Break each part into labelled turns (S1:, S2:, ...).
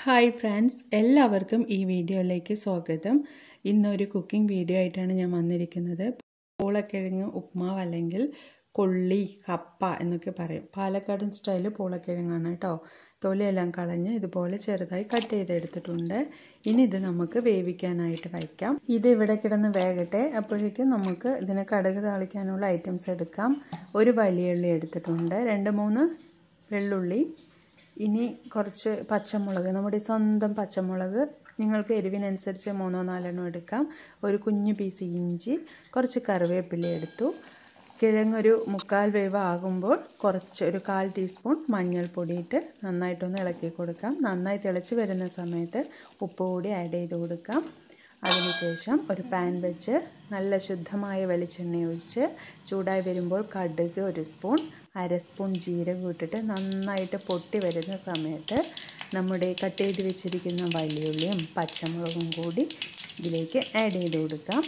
S1: hi friends എല്ലാവർക്കും ഈ വീഡിയോയിലേക്ക് സ്വാഗതം ഇന്നൊരു കുക്കിംഗ് വീഡിയോ ആയിട്ടാണ് ഞാൻ വന്നിരിക്കുന്നത് പൂളക്കിഴങ്ങ് ഉപ്മാവ് അല്ലെങ്കിൽ കൊള്ളി കപ്പ എന്നൊക്കെ പറയും പാലക്കാടൻ സ്റ്റൈല് പൂളക്കിഴങ്ങാണ് കേട്ടോ തൊലിയെല്ലാം കളഞ്ഞ് ഇതുപോലെ ചെറുതായി കട്ട് ചെയ്തെടുത്തിട്ടുണ്ട് ഇനി ഇത് നമുക്ക് വേവിക്കാനായിട്ട് വയ്ക്കാം ഇത് ഇവിടെ കിടന്ന് വേകട്ടെ അപ്പോഴേക്കും നമുക്ക് ഇതിന് കടുക് താളിക്കാനുള്ള ഐറ്റംസ് എടുക്കാം ഒരു വലിയ ഉള്ളി എടുത്തിട്ടുണ്ട് രണ്ട് മൂന്ന് വെള്ളുള്ളി ഇനി കുറച്ച് പച്ചമുളക് നമ്മുടെ സ്വന്തം പച്ചമുളക് നിങ്ങൾക്ക് എരിവിനനുസരിച്ച് മൂന്നോ നാലെണ്ണോ എടുക്കാം ഒരു കുഞ്ഞു പീസ് ഇഞ്ചി കുറച്ച് കറിവേപ്പില എടുത്തു കിഴങ്ങൊരു മുക്കാൽ വേവ് ആകുമ്പോൾ കുറച്ച് ഒരു കാൽ ടീസ്പൂൺ മഞ്ഞൾപ്പൊടി ഇട്ട് നന്നായിട്ടൊന്ന് ഇളക്കി കൊടുക്കാം നന്നായി തിളച്ച് വരുന്ന സമയത്ത് ഉപ്പ് കൂടി ആഡ് ചെയ്ത് കൊടുക്കാം അതിനുശേഷം ഒരു പാൻ വെച്ച് നല്ല ശുദ്ധമായ വെളിച്ചെണ്ണ ഒഴിച്ച് ചൂടായി വരുമ്പോൾ കടുക് ഒരു സ്പൂൺ അര സ്പൂൺ ജീരകം ഇട്ടിട്ട് നന്നായിട്ട് പൊട്ടി വരുന്ന സമയത്ത് നമ്മുടെ കട്ട് ചെയ്ത് വെച്ചിരിക്കുന്ന വലിയുള്ളിയും പച്ചമുളകും കൂടി ഇതിലേക്ക് ആഡ് ചെയ്ത് കൊടുക്കാം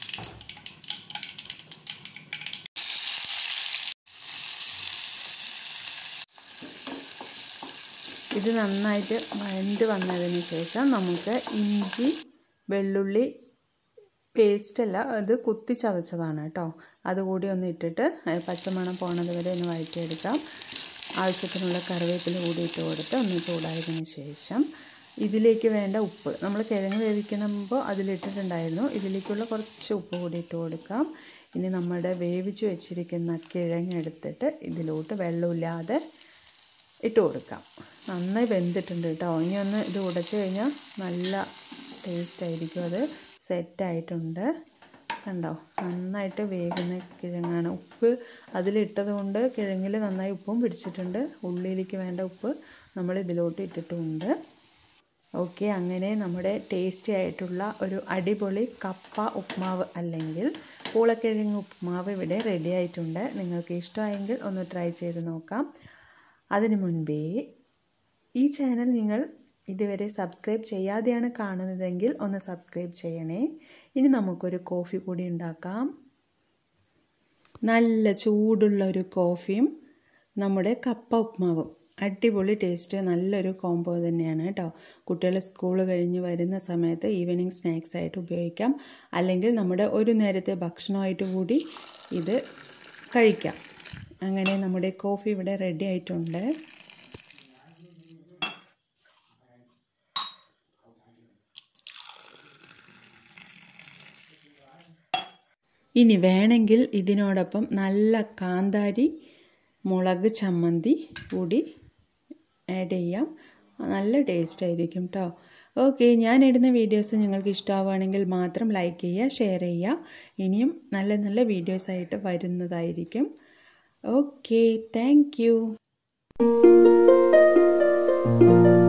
S1: ഇത് നന്നായിട്ട് വഴണ്ട് വന്നതിന് ശേഷം നമുക്ക് ഇഞ്ചി വെള്ളുള്ളി പേസ്റ്റല്ല അത് കുത്തി ചതച്ചതാണ് കേട്ടോ അതുകൂടി ഒന്ന് ഇട്ടിട്ട് പച്ചമണം പോണത് വരെ ഒന്ന് വഴറ്റിയെടുക്കാം ആവശ്യത്തിനുള്ള കറിവേപ്പില കൂടി ഇട്ട് കൊടുത്ത് ഒന്ന് ചൂടായതിന് ശേഷം ഇതിലേക്ക് വേണ്ട ഉപ്പ് നമ്മൾ കിഴങ്ങ് വേവിക്കുമ്പോൾ അതിലിട്ടിട്ടുണ്ടായിരുന്നു ഇതിലേക്കുള്ള കുറച്ച് ഉപ്പ് കൂടി ഇട്ട് കൊടുക്കാം ഇനി നമ്മുടെ വേവിച്ച് വെച്ചിരിക്കുന്ന കിഴങ്ങ് എടുത്തിട്ട് ഇതിലോട്ട് വെള്ളമില്ലാതെ ഇട്ട് കൊടുക്കാം നന്നായി വെന്തിട്ടുണ്ട് കേട്ടോ ഇനി ഒന്ന് ഇത് ഉടച്ച് കഴിഞ്ഞാൽ നല്ല ടേസ്റ്റ് ആയിരിക്കും അത് സെറ്റായിട്ടുണ്ട് കണ്ടോ നന്നായിട്ട് വേകുന്ന കിഴങ്ങാണ് ഉപ്പ് അതിലിട്ടത് കൊണ്ട് കിഴങ്ങിൽ നന്നായി ഉപ്പും പിടിച്ചിട്ടുണ്ട് ഉള്ളിലേക്ക് വേണ്ട ഉപ്പ് നമ്മൾ ഇതിലോട്ട് ഇട്ടിട്ടുണ്ട് ഓക്കെ അങ്ങനെ നമ്മുടെ ടേസ്റ്റി ആയിട്ടുള്ള ഒരു അടിപൊളി കപ്പ ഉപ്മാവ് അല്ലെങ്കിൽ പൂളക്കിഴങ്ങ് ഉപ്മാവ് ഇവിടെ റെഡി ആയിട്ടുണ്ട് നിങ്ങൾക്ക് ഇഷ്ടമായെങ്കിൽ ഒന്ന് ട്രൈ ചെയ്ത് നോക്കാം അതിനു മുൻപേ ഈ ചാനൽ നിങ്ങൾ ഇതുവരെ സബ്സ്ക്രൈബ് ചെയ്യാതെയാണ് കാണുന്നതെങ്കിൽ ഒന്ന് സബ്സ്ക്രൈബ് ചെയ്യണേ ഇനി നമുക്കൊരു കോഫി കൂടി ഉണ്ടാക്കാം നല്ല ചൂടുള്ള ഒരു കോഫിയും നമ്മുടെ കപ്പ ഉപ്മാവും അടിപൊളി ടേസ്റ്റ് നല്ലൊരു കോംബോ തന്നെയാണ് കേട്ടോ കുട്ടികൾ സ്കൂൾ കഴിഞ്ഞ് വരുന്ന സമയത്ത് ഈവനിങ് സ്നാക്സ് ആയിട്ട് ഉപയോഗിക്കാം അല്ലെങ്കിൽ നമ്മുടെ ഒരു നേരത്തെ ഭക്ഷണമായിട്ട് കൂടി ഇത് കഴിക്കാം അങ്ങനെ നമ്മുടെ കോഫി ഇവിടെ റെഡി ആയിട്ടുണ്ട് ഇനി വേണമെങ്കിൽ ഇതിനോടൊപ്പം നല്ല കാന്താരി മുളക് ചമ്മന്തി കൂടി ആഡ് ചെയ്യാം നല്ല ടേസ്റ്റ് ആയിരിക്കും കേട്ടോ ഓക്കെ ഞാൻ ഇടുന്ന വീഡിയോസ് നിങ്ങൾക്ക് ഇഷ്ടമാവുകയാണെങ്കിൽ മാത്രം ലൈക്ക് ചെയ്യുക ഷെയർ ചെയ്യുക ഇനിയും നല്ല നല്ല വീഡിയോസായിട്ട് വരുന്നതായിരിക്കും ഓക്കെ താങ്ക്